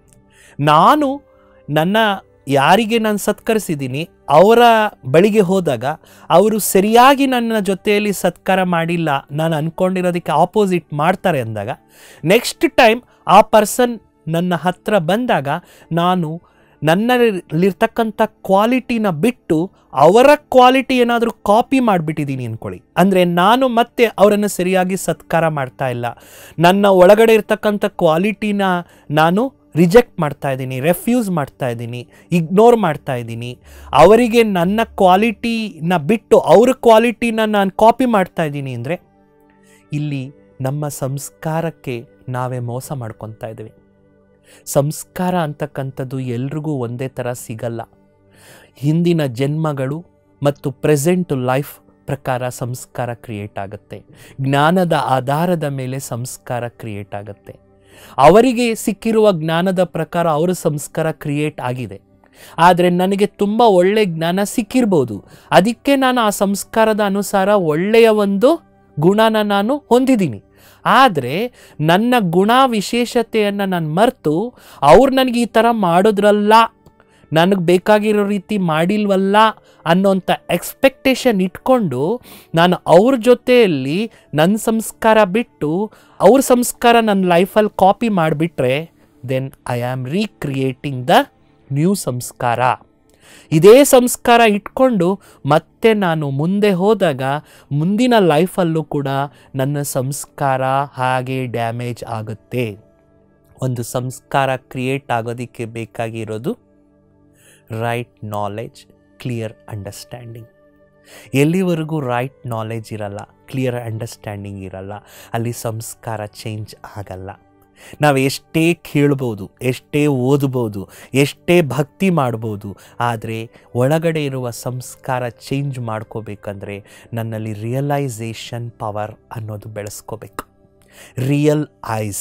[SPEAKER 1] ನಾನು ನನ್ನ ಯಾರಿಗೆ ನಾನು ಸತ್ಕರಿಸಿದ್ದೀನಿ ಅವರ ಬಳಿಗೆ ಹೋದಾಗ ಅವರು ಸರಿಯಾಗಿ ನನ್ನ ಜೊತೆಯಲ್ಲಿ ಸತ್ಕಾರ ಮಾಡಿಲ್ಲ ನಾನು ಅಂದ್ಕೊಂಡಿರೋದಕ್ಕೆ ಆಪೋಸಿಟ್ ಮಾಡ್ತಾರೆ ಅಂದಾಗ ನೆಕ್ಸ್ಟ್ ಟೈಮ್ ಆ ಪರ್ಸನ್ ನನ್ನ ಹತ್ರ ಬಂದಾಗ ನಾನು ನನ್ನಲ್ಲಿರ್ತಕ್ಕಂಥ ಕ್ವಾಲಿಟಿನ ಬಿಟ್ಟು ಅವರ ಕ್ವಾಲಿಟಿ ಏನಾದರೂ ಕಾಪಿ ಮಾಡಿಬಿಟ್ಟಿದ್ದೀನಿ ಅಂದ್ಕೊಳ್ಳಿ ಅಂದರೆ ನಾನು ಮತ್ತೆ ಅವರನ್ನು ಸರಿಯಾಗಿ ಸತ್ಕಾರ ಮಾಡ್ತಾ ಇಲ್ಲ ನನ್ನ ಒಳಗಡೆ ಇರ್ತಕ್ಕಂಥ ಕ್ವಾಲಿಟಿನ ನಾನು ರಿಜೆಕ್ಟ್ ಮಾಡ್ತಾ ಇದ್ದೀನಿ ರೆಫ್ಯೂಸ್ ಮಾಡ್ತಾ ಇದ್ದೀನಿ ಇಗ್ನೋರ್ ಮಾಡ್ತಾ ಇದ್ದೀನಿ ಅವರಿಗೆ ನನ್ನ ಕ್ವಾಲಿಟಿನ ಬಿಟ್ಟು ಅವ್ರ ಕ್ವಾಲಿಟಿನ ನಾನು ಕಾಪಿ ಮಾಡ್ತಾ ಇದ್ದೀನಿ ಅಂದರೆ ಇಲ್ಲಿ ನಮ್ಮ ಸಂಸ್ಕಾರಕ್ಕೆ ನಾವೇ ಮೋಸ ಮಾಡ್ಕೊತಾ ಇದ್ದೀವಿ ಸಂಸ್ಕಾರ ಅಂತಕ್ಕಂಥದ್ದು ಎಲ್ರಿಗೂ ಒಂದೇ ಥರ ಸಿಗಲ್ಲ ಹಿಂದಿನ ಜನ್ಮಗಳು ಮತ್ತು ಪ್ರೆಸೆಂಟ್ ಲೈಫ್ ಪ್ರಕಾರ ಸಂಸ್ಕಾರ ಕ್ರಿಯೇಟ್ ಆಗುತ್ತೆ ಜ್ಞಾನದ ಆಧಾರದ ಮೇಲೆ ಸಂಸ್ಕಾರ ಕ್ರಿಯೇಟ್ ಆಗುತ್ತೆ ಅವರಿಗೆ ಸಿಕ್ಕಿರುವ ಜ್ಞಾನದ ಪ್ರಕಾರ ಅವರ ಸಂಸ್ಕಾರ ಕ್ರಿಯೇಟ್ ಆಗಿದೆ ಆದರೆ ನನಗೆ ತುಂಬ ಒಳ್ಳೆ ಜ್ಞಾನ ಸಿಕ್ಕಿರ್ಬೋದು ಅದಕ್ಕೆ ನಾನು ಆ ಸಂಸ್ಕಾರದ ಅನುಸಾರ ಒಳ್ಳೆಯ ಒಂದು ಗುಣನ ನಾನು ಹೊಂದಿದ್ದೀನಿ ಆದರೆ ನನ್ನ ಗುಣ ವಿಶೇಷತೆಯನ್ನು ನಾನು ಮರೆತು ಅವ್ರು ನನಗೆ ಈ ಥರ ಮಾಡೋದ್ರಲ್ಲ ನನಗೆ ಬೇಕಾಗಿರೋ ರೀತಿ ಮಾಡಿಲ್ವಲ್ಲ ಅನ್ನೋಂಥ ಎಕ್ಸ್ಪೆಕ್ಟೇಷನ್ ಇಟ್ಕೊಂಡು ನಾನು ಅವ್ರ ಜೊತೆಯಲ್ಲಿ ನನ್ನ ಸಂಸ್ಕಾರ ಬಿಟ್ಟು ಅವ್ರ ಸಂಸ್ಕಾರ ನನ್ನ ಲೈಫಲ್ಲಿ ಕಾಪಿ ಮಾಡಿಬಿಟ್ರೆ then I am recreating the new ಸಂಸ್ಕಾರ ಇದೇ ಸಂಸ್ಕಾರ ಇಟ್ಕೊಂಡು ಮತ್ತೆ ನಾನು ಮುಂದೆ ಹೋದಾಗ ಮುಂದಿನ ಲೈಫಲ್ಲೂ ಕೂಡ ನನ್ನ ಸಂಸ್ಕಾರ ಹಾಗೆ ಡ್ಯಾಮೇಜ್ ಆಗುತ್ತೆ ಒಂದು ಸಂಸ್ಕಾರ ಕ್ರಿಯೇಟ್ ಆಗೋದಕ್ಕೆ ಬೇಕಾಗಿರೋದು ರೈಟ್ ನಾಲೆಜ್ ಕ್ಲಿಯರ್ ಅಂಡರ್ಸ್ಟ್ಯಾಂಡಿಂಗ್ ಎಲ್ಲಿವರೆಗೂ ರೈಟ್ ನಾಲೆಜ್ ಇರಲ್ಲ ಕ್ಲಿಯರ್ ಅಂಡರ್ಸ್ಟ್ಯಾಂಡಿಂಗ್ ಇರಲ್ಲ ಅಲ್ಲಿ ಸಂಸ್ಕಾರ ಚೇಂಜ್ ಆಗಲ್ಲ ನಾವು ಎಷ್ಟೇ ಕೇಳ್ಬೋದು ಎಷ್ಟೇ ಓದ್ಬೋದು ಎಷ್ಟೇ ಭಕ್ತಿ ಮಾಡ್ಬೋದು ಆದರೆ ಒಳಗಡೆ ಇರುವ ಸಂಸ್ಕಾರ ಚೇಂಜ್ ಮಾಡ್ಕೋಬೇಕಂದ್ರೆ ನನ್ನಲ್ಲಿ ರಿಯಲೈಸೇಷನ್ ಪವರ್ ಅನ್ನೋದು ಬೆಳೆಸ್ಕೋಬೇಕು ರಿಯಲ್ ಐಸ್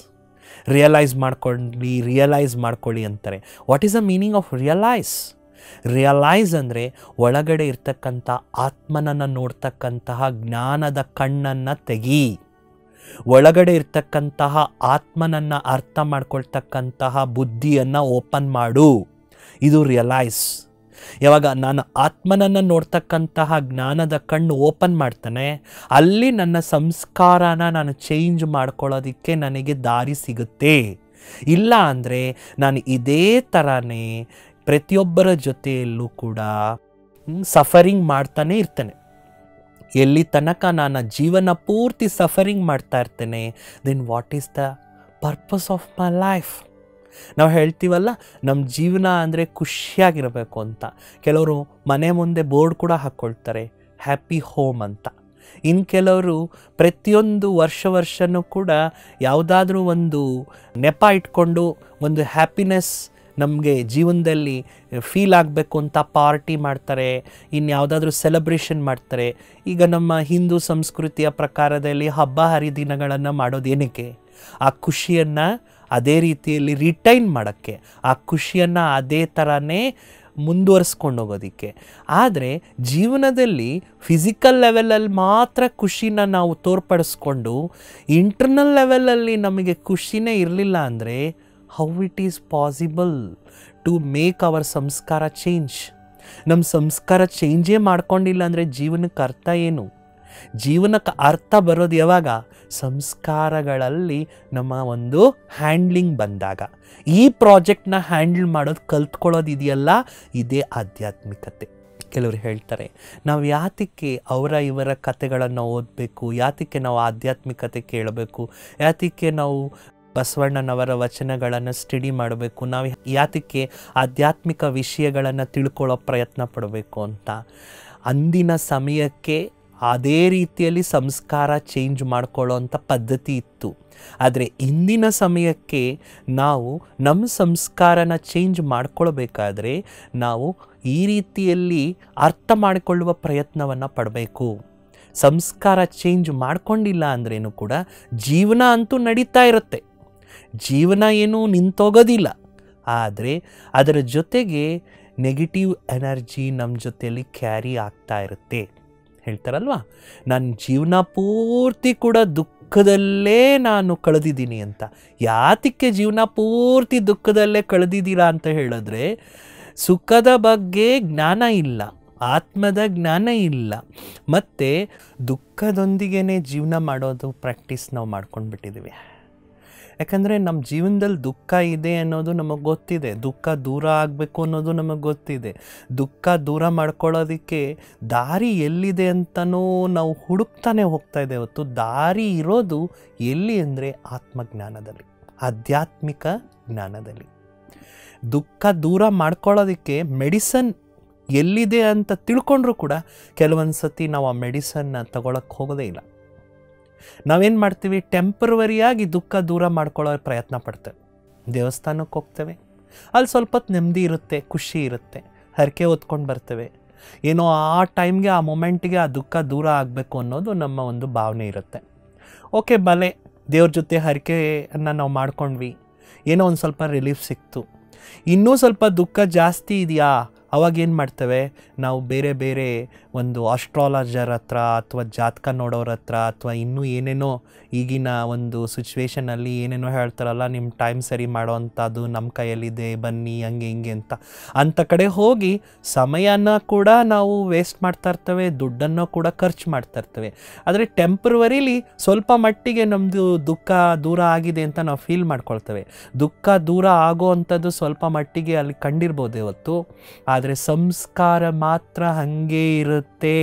[SPEAKER 1] ರಿಯಲೈಸ್ ಮಾಡ್ಕೊಳ್ಳಿ ರಿಯಲೈಸ್ ಮಾಡ್ಕೊಳ್ಳಿ ಅಂತಾರೆ what is the meaning of realise realise ಅಂದರೆ ಒಳಗಡೆ ಇರ್ತಕ್ಕಂಥ ಆತ್ಮನನ್ನು ನೋಡ್ತಕ್ಕಂತಹ ಜ್ಞಾನದ ಕಣ್ಣನ್ನು ತೆಗಿ ಒಳಗಡೆ ಇರ್ತಕ್ಕಂತಹ ಆತ್ಮನನ್ನು ಅರ್ಥ ಮಾಡ್ಕೊಳ್ತಕ್ಕಂತಹ ಬುದ್ಧಿಯನ್ನು ಓಪನ್ ಮಾಡು ಇದು ರಿಯಲೈಸ್ ಯಾವಾಗ ನಾನು ಆತ್ಮನನ್ನು ನೋಡ್ತಕ್ಕಂತಹ ಜ್ಞಾನದ ಕಣ್ಣು ಓಪನ್ ಮಾಡ್ತಾನೆ ಅಲ್ಲಿ ನನ್ನ ಸಂಸ್ಕಾರನ ನಾನು ಚೇಂಜ್ ಮಾಡ್ಕೊಳ್ಳೋದಕ್ಕೆ ನನಗೆ ದಾರಿ ಸಿಗುತ್ತೆ ಇಲ್ಲ ಅಂದರೆ ನಾನು ಇದೇ ಥರನೇ ಪ್ರತಿಯೊಬ್ಬರ ಜೊತೆಯಲ್ಲೂ ಕೂಡ ಸಫರಿಂಗ್ ಮಾಡ್ತಾನೆ ಇರ್ತೇನೆ ಎಲ್ಲಿ ತನಕ ನಾನು ಜೀವನ ಪೂರ್ತಿ ಸಫರಿಂಗ್ ಮಾಡ್ತಾ ಇರ್ತೇನೆ then what is the purpose of my life ನಾವು ಹೇಳ್ತೀವಲ್ಲ ನಮ್ಮ ಜೀವನ ಅಂದರೆ ಖುಷಿಯಾಗಿರಬೇಕು ಅಂತ ಕೆಲವರು ಮನೆ ಮುಂದೆ ಬೋರ್ಡ್ ಕೂಡ ಹಾಕ್ಕೊಳ್ತಾರೆ ಹ್ಯಾಪಿ ಹೋಮ್ ಅಂತ ಇನ್ನು ಕೆಲವರು ಪ್ರತಿಯೊಂದು ವರ್ಷ ವರ್ಷನೂ ಕೂಡ ಯಾವುದಾದ್ರೂ ಒಂದು ನೆಪ ಇಟ್ಕೊಂಡು ಒಂದು ಹ್ಯಾಪಿನೆಸ್ ನಮಗೆ ಜೀವನದಲ್ಲಿ ಫೀಲ್ ಆಗಬೇಕು ಅಂತ ಪಾರ್ಟಿ ಮಾಡ್ತಾರೆ ಇನ್ನು ಯಾವುದಾದ್ರೂ ಸೆಲೆಬ್ರೇಷನ್ ಮಾಡ್ತಾರೆ ಈಗ ನಮ್ಮ ಹಿಂದೂ ಸಂಸ್ಕೃತಿಯ ಪ್ರಕಾರದಲ್ಲಿ ಹಬ್ಬ ಹರಿದಿನಗಳನ್ನು ಮಾಡೋದು ಏನಕ್ಕೆ ಆ ಖುಷಿಯನ್ನು ಅದೇ ರೀತಿಯಲ್ಲಿ ರಿಟೈನ್ ಮಾಡೋಕ್ಕೆ ಆ ಖುಷಿಯನ್ನು ಅದೇ ಥರನೇ ಮುಂದುವರಿಸ್ಕೊಂಡು ಹೋಗೋದಕ್ಕೆ ಆದರೆ ಜೀವನದಲ್ಲಿ ಫಿಸಿಕಲ್ ಲೆವೆಲಲ್ಲಿ ಮಾತ್ರ ಖುಷಿನ ನಾವು ತೋರ್ಪಡಿಸ್ಕೊಂಡು ಇಂಟರ್ನಲ್ ಲೆವೆಲಲ್ಲಿ ನಮಗೆ ಖುಷಿನೇ ಇರಲಿಲ್ಲ ಅಂದರೆ how it is possible to make our ಸಂಸ್ಕಾರ ಚೇಂಜ್ ನಮ್ಮ ಸಂಸ್ಕಾರ ಚೇಂಜೇ ಮಾಡ್ಕೊಂಡಿಲ್ಲ ಅಂದರೆ ಜೀವನಕ್ಕೆ ಅರ್ಥ ಏನು ಜೀವನಕ್ಕೆ ಅರ್ಥ ಬರೋದು ಯಾವಾಗ ಸಂಸ್ಕಾರಗಳಲ್ಲಿ ನಮ್ಮ ಒಂದು ಹ್ಯಾಂಡ್ಲಿಂಗ್ ಬಂದಾಗ ಈ ಪ್ರಾಜೆಕ್ಟ್ನ ಹ್ಯಾಂಡಲ್ ಮಾಡೋದು ಕಲ್ತ್ಕೊಳ್ಳೋದು ಇದೆಯಲ್ಲ ಇದೇ ಆಧ್ಯಾತ್ಮಿಕತೆ ಕೆಲವರು ಹೇಳ್ತಾರೆ ನಾವು ಯಾತಕ್ಕೆ ಅವರ ಇವರ ಕಥೆಗಳನ್ನು ಓದಬೇಕು ಯಾತಕ್ಕೆ ನಾವು ಆಧ್ಯಾತ್ಮಿಕತೆ ಕೇಳಬೇಕು ಯಾತಕ್ಕೆ ನಾವು ಬಸವಣ್ಣನವರ ವಚನಗಳನ್ನು ಸ್ಟಡಿ ಮಾಡಬೇಕು ನಾವು ಯಾತಕ್ಕೆ ಆಧ್ಯಾತ್ಮಿಕ ವಿಷಯಗಳನ್ನು ತಿಳ್ಕೊಳ್ಳೋ ಪ್ರಯತ್ನ ಪಡಬೇಕು ಅಂತ ಅಂದಿನ ಸಮಯಕ್ಕೆ ಅದೇ ರೀತಿಯಲ್ಲಿ ಸಂಸ್ಕಾರ ಚೇಂಜ್ ಮಾಡ್ಕೊಳ್ಳೋ ಅಂಥ ಪದ್ಧತಿ ಇತ್ತು ಆದರೆ ಇಂದಿನ ಸಮಯಕ್ಕೆ ನಾವು ನಮ್ಮ ಸಂಸ್ಕಾರನ ಚೇಂಜ್ ಮಾಡ್ಕೊಳ್ಬೇಕಾದ್ರೆ ನಾವು ಈ ರೀತಿಯಲ್ಲಿ ಅರ್ಥ ಮಾಡಿಕೊಳ್ಳುವ ಪ್ರಯತ್ನವನ್ನು ಪಡಬೇಕು ಸಂಸ್ಕಾರ ಚೇಂಜ್ ಮಾಡ್ಕೊಂಡಿಲ್ಲ ಅಂದ್ರೇನು ಕೂಡ ಜೀವನ ಅಂತೂ ನಡೀತಾ ಇರುತ್ತೆ ಜೀವನ ಏನೂ ನಿಂತೋಗೋದಿಲ್ಲ ಆದರೆ ಅದರ ಜೊತೆಗೆ ನೆಗೆಟಿವ್ ಎನರ್ಜಿ ನಮ್ಮ ಜೊತೆಯಲ್ಲಿ ಕ್ಯಾರಿ ಆಗ್ತಾ ಇರುತ್ತೆ ಹೇಳ್ತಾರಲ್ವಾ ನನ್ನ ಜೀವನ ಪೂರ್ತಿ ಕೂಡ ದುಃಖದಲ್ಲೇ ನಾನು ಕಳೆದಿದ್ದೀನಿ ಅಂತ ಯಾತಕ್ಕೆ ಜೀವನ ಪೂರ್ತಿ ದುಃಖದಲ್ಲೇ ಕಳೆದಿದ್ದೀರಾ ಅಂತ ಹೇಳಿದ್ರೆ ಸುಖದ ಬಗ್ಗೆ ಜ್ಞಾನ ಇಲ್ಲ ಆತ್ಮದ ಜ್ಞಾನ ಇಲ್ಲ ಮತ್ತು ದುಃಖದೊಂದಿಗೇ ಜೀವನ ಮಾಡೋದು ಪ್ರಾಕ್ಟೀಸ್ ನಾವು ಮಾಡ್ಕೊಂಡು ಬಿಟ್ಟಿದ್ದೀವಿ ಯಾಕಂದರೆ ನಮ್ಮ ಜೀವನದಲ್ಲಿ ದುಃಖ ಇದೆ ಅನ್ನೋದು ನಮಗೆ ಗೊತ್ತಿದೆ ದುಃಖ ದೂರ ಆಗಬೇಕು ಅನ್ನೋದು ನಮಗೆ ಗೊತ್ತಿದೆ ದುಃಖ ದೂರ ಮಾಡ್ಕೊಳ್ಳೋದಕ್ಕೆ ದಾರಿ ಎಲ್ಲಿದೆ ಅಂತಲೂ ನಾವು ಹುಡುಕ್ತಾನೆ ಹೋಗ್ತಾ ಇದೆ ಹೊತ್ತು ದಾರಿ ಇರೋದು ಎಲ್ಲಿ ಅಂದರೆ ಆತ್ಮಜ್ಞಾನದಲ್ಲಿ ಆಧ್ಯಾತ್ಮಿಕ ಜ್ಞಾನದಲ್ಲಿ ದುಃಖ ದೂರ ಮಾಡ್ಕೊಳ್ಳೋದಕ್ಕೆ ಮೆಡಿಸನ್ ಎಲ್ಲಿದೆ ಅಂತ ತಿಳ್ಕೊಂಡ್ರೂ ಕೂಡ ಕೆಲವೊಂದು ಸತಿ ನಾವು ಆ ಮೆಡಿಸನ್ನ ತಗೊಳಕ್ಕೆ ಹೋಗೋದೇ ಇಲ್ಲ ನಾವೇನು ಮಾಡ್ತೀವಿ ಟೆಂಪ್ರವರಿಯಾಗಿ ದುಃಖ ದೂರ ಮಾಡ್ಕೊಳ್ಳೋ ಪ್ರಯತ್ನ ಪಡ್ತೇವೆ ದೇವಸ್ಥಾನಕ್ಕೆ ಹೋಗ್ತೇವೆ ಅಲ್ಲಿ ಸ್ವಲ್ಪ ಹೊತ್ತು ನೆಮ್ಮದಿ ಇರುತ್ತೆ ಖುಷಿ ಇರುತ್ತೆ ಹರಕೆ ಹೊತ್ಕೊಂಡು ಬರ್ತೇವೆ ಏನೋ ಆ ಟೈಮ್ಗೆ ಆ ಮೊಮೆಂಟ್ಗೆ ಆ ದುಃಖ ದೂರ ಆಗಬೇಕು ಅನ್ನೋದು ನಮ್ಮ ಒಂದು ಭಾವನೆ ಇರುತ್ತೆ ಓಕೆ ಬಲೆ ದೇವ್ರ ಜೊತೆ ಹರಕೆಯನ್ನು ನಾವು ಮಾಡ್ಕೊಂಡ್ವಿ ಏನೋ ಒಂದು ಸ್ವಲ್ಪ ರಿಲೀಫ್ ಸಿಕ್ತು ಇನ್ನೂ ಸ್ವಲ್ಪ ದುಃಖ ಜಾಸ್ತಿ ಇದೆಯಾ ಅವಾಗ ಏನು ಮಾಡ್ತೇವೆ ನಾವು ಬೇರೆ ಬೇರೆ ಒಂದು ಆಸ್ಟ್ರಾಲಜರ್ ಹತ್ರ ಅಥವಾ ಜಾತಕ ನೋಡೋರ ಹತ್ರ ಅಥವಾ ಇನ್ನೂ ಏನೇನೋ ಈಗಿನ ಒಂದು ಸಿಚುವೇಷನಲ್ಲಿ ಏನೇನೋ ಹೇಳ್ತಾರಲ್ಲ ನಿಮ್ಮ ಟೈಮ್ ಸರಿ ಮಾಡೋ ಅಂಥದ್ದು ನಮ್ಮ ಕೈಯಲ್ಲಿದೆ ಬನ್ನಿ ಹಂಗೆ ಹಿಂಗೆ ಅಂತ ಅಂಥ ಕಡೆ ಹೋಗಿ ಸಮಯನ ಕೂಡ ನಾವು ವೇಸ್ಟ್ ಮಾಡ್ತಾ ಇರ್ತೇವೆ ದುಡ್ಡನ್ನು ಕೂಡ ಖರ್ಚು ಮಾಡ್ತಾ ಇರ್ತೇವೆ ಆದರೆ ಟೆಂಪ್ರವರಿಲಿ ಸ್ವಲ್ಪ ಮಟ್ಟಿಗೆ ನಮ್ಮದು ದುಃಖ ದೂರ ಆಗಿದೆ ಅಂತ ನಾವು ಫೀಲ್ ಮಾಡ್ಕೊಳ್ತೇವೆ ದುಃಖ ದೂರ ಆಗೋ ಅಂಥದ್ದು ಸ್ವಲ್ಪ ಮಟ್ಟಿಗೆ ಅಲ್ಲಿ ಕಂಡಿರ್ಬೋದು ಇವತ್ತು ಆದರೆ ಸಂಸ್ಕಾರ ಮಾತ್ರ ಹಾಗೆ ಇರುತ್ತೆ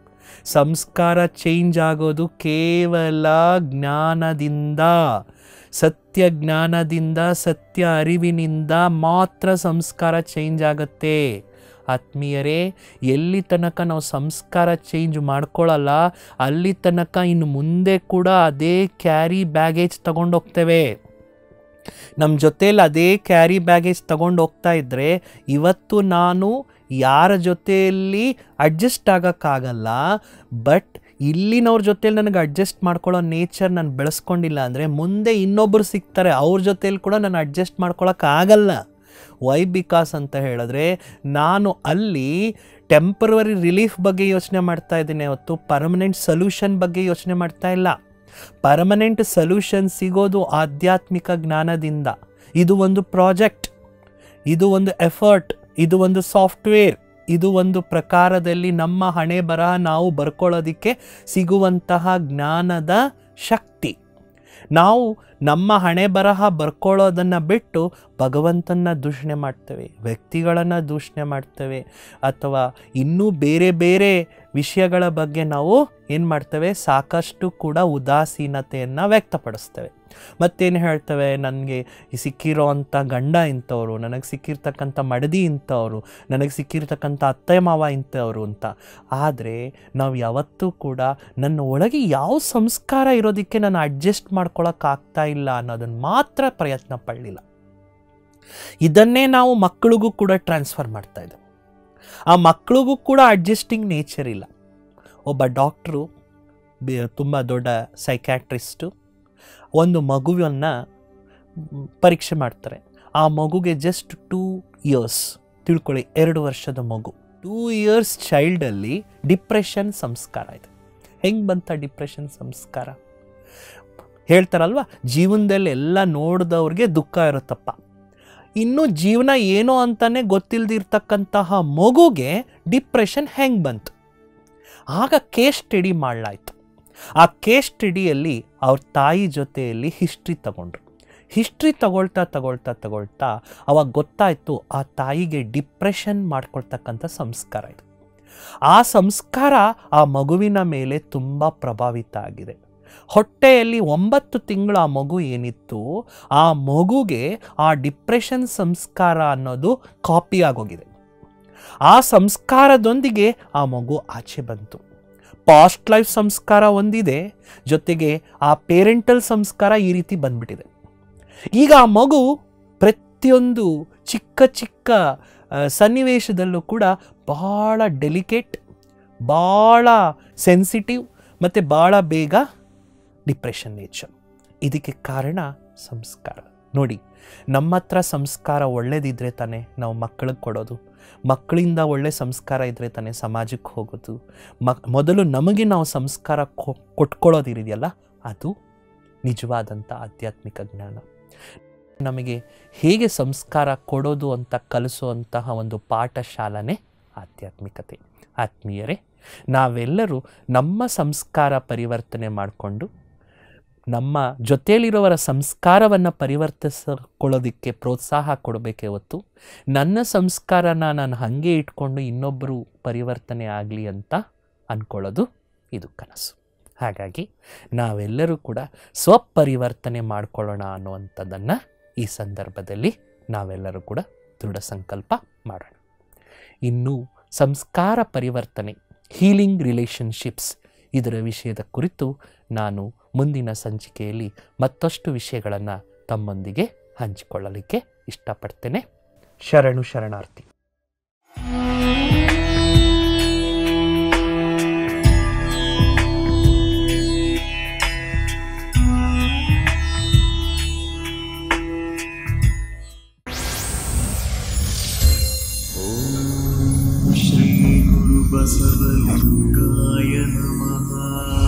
[SPEAKER 1] ಸಂಸ್ಕಾರ ಚೇಂಜ್ ಆಗೋದು ಕೇವಲ ಜ್ಞಾನದಿಂದ ಸತ್ಯ ಜ್ಞಾನದಿಂದ ಸತ್ಯ ಅರಿವಿನಿಂದ ಮಾತ್ರ ಸಂಸ್ಕಾರ ಚೇಂಜ್ ಆಗುತ್ತೆ ಆತ್ಮೀಯರೇ ಎಲ್ಲಿ ತನಕ ನಾವು ಸಂಸ್ಕಾರ ಚೇಂಜ್ ಮಾಡ್ಕೊಳ್ಳಲ್ಲ ಅಲ್ಲಿ ತನಕ ಇನ್ನು ಮುಂದೆ ಕೂಡ ಅದೇ ಕ್ಯಾರಿ ಬ್ಯಾಗೇಜ್ ತಗೊಂಡೋಗ್ತೇವೆ ನಮ್ಮ ಜೊತೇಲಿ ಅದೇ ಕ್ಯಾರಿ ಬ್ಯಾಗೇಜ್ ತಗೊಂಡು ಹೋಗ್ತಾ ಇದ್ದರೆ ಇವತ್ತು ನಾನು ಯಾರ ಜೊತೆಯಲ್ಲಿ ಅಡ್ಜಸ್ಟ್ ಆಗೋಕ್ಕಾಗಲ್ಲ ಬಟ್ ಇಲ್ಲಿನವ್ರ ಜೊತೆಲಿ ನನಗೆ ಅಡ್ಜಸ್ಟ್ ಮಾಡ್ಕೊಳ್ಳೋ ನೇಚರ್ ನಾನು ಬೆಳೆಸ್ಕೊಂಡಿಲ್ಲ ಅಂದರೆ ಮುಂದೆ ಇನ್ನೊಬ್ಬರು ಸಿಗ್ತಾರೆ ಅವ್ರ ಜೊತೇಲಿ ಕೂಡ ನಾನು ಅಡ್ಜಸ್ಟ್ ಮಾಡ್ಕೊಳಕ್ಕಾಗಲ್ಲ ವೈ ಬಿಕಾಸ್ ಅಂತ ಹೇಳಿದ್ರೆ ನಾನು ಅಲ್ಲಿ ಟೆಂಪರವರಿ ರಿಲೀಫ್ ಬಗ್ಗೆ ಯೋಚನೆ ಮಾಡ್ತಾ ಇದ್ದೀನಿ ಹೊತ್ತು ಪರ್ಮನೆಂಟ್ ಸೊಲ್ಯೂಷನ್ ಬಗ್ಗೆ ಯೋಚನೆ ಮಾಡ್ತಾ ಇಲ್ಲ ಪರ್ಮನೆಂಟ್ ಸೊಲ್ಯೂಷನ್ ಸಿಗೋದು ಆಧ್ಯಾತ್ಮಿಕ ಜ್ಞಾನದಿಂದ ಇದು ಒಂದು ಪ್ರಾಜೆಕ್ಟ್ ಇದು ಒಂದು ಎಫರ್ಟ್ ಇದು ಒಂದು ಸಾಫ್ಟ್ವೇರ್ ಇದು ಒಂದು ಪ್ರಕಾರದಲ್ಲಿ ನಮ್ಮ ಹಣೆ ಬರಹ ನಾವು ಬರ್ಕೊಳ್ಳೋದಕ್ಕೆ ಸಿಗುವಂತಹ ಜ್ಞಾನದ ಶಕ್ತಿ ನಾವು ನಮ್ಮ ಹಣೆ ಬರಹ ಬರ್ಕೊಳ್ಳೋದನ್ನು ಬಿಟ್ಟು ಭಗವಂತನ ದೂಷಣೆ ಮಾಡ್ತೇವೆ ವ್ಯಕ್ತಿಗಳನ್ನು ದೂಷಣೆ ಮಾಡ್ತೇವೆ ಅಥವಾ ಇನ್ನೂ ಬೇರೆ ಬೇರೆ ವಿಷಯಗಳ ಬಗ್ಗೆ ನಾವು ಏನು ಮಾಡ್ತೇವೆ ಸಾಕಷ್ಟು ಕೂಡ ಉದಾಸೀನತೆಯನ್ನು ವ್ಯಕ್ತಪಡಿಸ್ತೇವೆ ಮತ್ತೇನು ಹೇಳ್ತೇವೆ ನನಗೆ ಸಿಕ್ಕಿರೋ ಅಂಥ ಗಂಡ ಇಂಥವ್ರು ನನಗೆ ಸಿಕ್ಕಿರ್ತಕ್ಕಂಥ ಮಡದಿ ಇಂಥವ್ರು ನನಗೆ ಸಿಕ್ಕಿರ್ತಕ್ಕಂಥ ಅತ್ತೆ ಮಾವ ಇಂಥವ್ರು ಅಂತ ಆದರೆ ನಾವು ಯಾವತ್ತೂ ಕೂಡ ನನ್ನ ಒಳಗೆ ಯಾವ ಸಂಸ್ಕಾರ ಇರೋದಕ್ಕೆ ನಾನು ಅಡ್ಜಸ್ಟ್ ಮಾಡ್ಕೊಳಕ್ಕಾಗ್ತಾ ಇಲ್ಲ ಅನ್ನೋದನ್ನು ಮಾತ್ರ ಪ್ರಯತ್ನ ಪಡಲಿಲ್ಲ ಇದನ್ನೇ ನಾವು ಮಕ್ಕಳಿಗೂ ಕೂಡ ಟ್ರಾನ್ಸ್ಫರ್ ಮಾಡ್ತಾ ಇದ್ದೇವೆ ಆ ಮಕ್ಕಳಿಗೂ ಕೂಡ ಅಡ್ಜಸ್ಟಿಂಗ್ ನೇಚರ್ ಇಲ್ಲ ಒಬ್ಬ ಡಾಕ್ಟ್ರು ತುಂಬ ದೊಡ್ಡ ಸೈಕ್ಯಾಟ್ರಿಸ್ಟು ಒಂದು ಮಗುವನ್ನು ಪರೀಕ್ಷೆ ಮಾಡ್ತಾರೆ ಆ ಮಗುಗೆ ಜಸ್ಟ್ ಟೂ ಇಯರ್ಸ್ ತಿಳ್ಕೊಳ್ಳಿ ಎರಡು ವರ್ಷದ ಮಗು ಟೂ ಇಯರ್ಸ್ ಚೈಲ್ಡಲ್ಲಿ ಡಿಪ್ರೆಷನ್ ಸಂಸ್ಕಾರ ಇದೆ ಹೆಂಗೆ ಬಂತ ಡಿಪ್ರೆಷನ್ ಸಂಸ್ಕಾರ ಹೇಳ್ತಾರಲ್ವ ಜೀವನದಲ್ಲಿ ಎಲ್ಲ ನೋಡಿದವ್ರಿಗೆ ದುಃಖ ಇರುತ್ತಪ್ಪ ಇನ್ನು ಜೀವನ ಏನೋ ಅಂತಾನೆ ಗೊತ್ತಿಲ್ಲದಿರ್ತಕ್ಕಂತಹ ಮಗುಗೆ ಡಿಪ್ರೆಷನ್ ಹೆಂಗೆ ಬಂತು ಆಗ ಕೇಸ್ ಸ್ಟಡಿ ಮಾಡಲಾಯ್ತು ಆ ಕೇಸ್ ಸ್ಟಡಿಯಲ್ಲಿ ಅವ್ರ ತಾಯಿ ಜೊತೆಯಲ್ಲಿ ಹಿಸ್ಟ್ರಿ ತಗೊಂಡ್ರು ಹಿಸ್ಟ್ರಿ ತಗೊಳ್ತಾ ತಗೊಳ್ತಾ ತಗೊಳ್ತಾ ಅವಾಗ ಗೊತ್ತಾಯಿತು ಆ ತಾಯಿಗೆ ಡಿಪ್ರೆಷನ್ ಮಾಡ್ಕೊಳ್ತಕ್ಕಂಥ ಸಂಸ್ಕಾರ ಇದು ಆ ಸಂಸ್ಕಾರ ಆ ಮಗುವಿನ ಮೇಲೆ ತುಂಬ ಪ್ರಭಾವಿತ ಆಗಿದೆ ಹೊಟ್ಟೆಯಲ್ಲಿ ಒಂಬತ್ತು ತಿಂಗಳು ಆ ಮಗು ಏನಿತ್ತು ಆ ಮಗುಗೆ ಆ ಡಿಪ್ರೆಷನ್ ಸಂಸ್ಕಾರ ಅನ್ನೋದು ಕಾಪಿ ಆಗೋಗಿದೆ ಆ ಸಂಸ್ಕಾರದೊಂದಿಗೆ ಆ ಮಗು ಆಚೆ ಬಂತು ಪಾಸ್ಟ್ ಲೈಫ್ ಸಂಸ್ಕಾರ ಒಂದಿದೆ ಜೊತೆಗೆ ಆ ಪೇರೆಂಟಲ್ ಸಂಸ್ಕಾರ ಈ ರೀತಿ ಬಂದ್ಬಿಟ್ಟಿದೆ ಈಗ ಆ ಮಗು ಪ್ರತಿಯೊಂದು ಚಿಕ್ಕ ಚಿಕ್ಕ ಆ, ಸನ್ನಿವೇಶದಲ್ಲೂ ಕೂಡ ಭಾಳ ಡೆಲಿಕೇಟ್ ಭಾಳ ಸೆನ್ಸಿಟಿವ್ ಮತ್ತು ಭಾಳ ಬೇಗ ಡಿಪ್ರೆಷನ್ ನೇಚರ್ ಇದಕ್ಕೆ ಕಾರಣ ಸಂಸ್ಕಾರ ನೋಡಿ ನಮ್ಮ ಹತ್ರ ಸಂಸ್ಕಾರ ಒಳ್ಳೇದಿದ್ರೆ ತಾನೇ ನಾವು ಮಕ್ಕಳಿಗೆ ಕೊಡೋದು ಮಕ್ಕಳಿಂದ ಒಳ್ಳೆ ಸಂಸ್ಕಾರ ಇದ್ದರೆ ತಾನೇ ಸಮಾಜಕ್ಕೆ ಹೋಗೋದು ಮಕ್ ಮೊದಲು ನಮಗೆ ನಾವು ಸಂಸ್ಕಾರ ಕೊ ಕೊಟ್ಕೊಳ್ಳೋದಿದೆಯಲ್ಲ ಅದು ನಿಜವಾದಂಥ ಆಧ್ಯಾತ್ಮಿಕ ಜ್ಞಾನ ನಮಗೆ ಹೇಗೆ ಸಂಸ್ಕಾರ ಕೊಡೋದು ಅಂತ ಕಲಿಸುವಂತಹ ಒಂದು ಪಾಠಶಾಲನೆ ಆಧ್ಯಾತ್ಮಿಕತೆ ಆತ್ಮೀಯರೇ ನಾವೆಲ್ಲರೂ ನಮ್ಮ ಸಂಸ್ಕಾರ ಪರಿವರ್ತನೆ ಮಾಡಿಕೊಂಡು ನಮ್ಮ ಜೊತೆಯಲ್ಲಿರುವವರ ಸಂಸ್ಕಾರವನ್ನು ಪರಿವರ್ತಿಸಿಕೊಳ್ಳೋದಕ್ಕೆ ಪ್ರೋತ್ಸಾಹ ಕೊಡಬೇಕೇ ಹೊತ್ತು ನನ್ನ ಸಂಸ್ಕಾರನ ನಾನು ಹಾಗೆ ಇಟ್ಕೊಂಡು ಇನ್ನೊಬ್ಬರು ಪರಿವರ್ತನೆ ಆಗಲಿ ಅಂತ ಅಂದ್ಕೊಳ್ಳೋದು ಇದು ಕನಸು ಹಾಗಾಗಿ ನಾವೆಲ್ಲರೂ ಕೂಡ ಸ್ವಪರಿವರ್ತನೆ ಮಾಡಿಕೊಳ್ಳೋಣ ಅನ್ನುವಂಥದ್ದನ್ನು ಈ ಸಂದರ್ಭದಲ್ಲಿ ನಾವೆಲ್ಲರೂ ಕೂಡ ದೃಢ ಸಂಕಲ್ಪ ಮಾಡೋಣ ಇನ್ನು ಸಂಸ್ಕಾರ ಪರಿವರ್ತನೆ ಹೀಲಿಂಗ್ ರಿಲೇಷನ್ಶಿಪ್ಸ್ ಇದರ ವಿಷಯದ ಕುರಿತು ನಾನು ಮುಂದಿನ ಸಂಚಿಕೆಯಲ್ಲಿ ಮತ್ತಷ್ಟು ವಿಷಯಗಳನ್ನು ತಮ್ಮೊಂದಿಗೆ ಹಂಚಿಕೊಳ್ಳಲಿಕ್ಕೆ ಇಷ್ಟಪಡ್ತೇನೆ ಶರಣು ಶರಣಾರ್ಥಿ
[SPEAKER 2] श्रीगुरुबसवलिङ्गाय नमः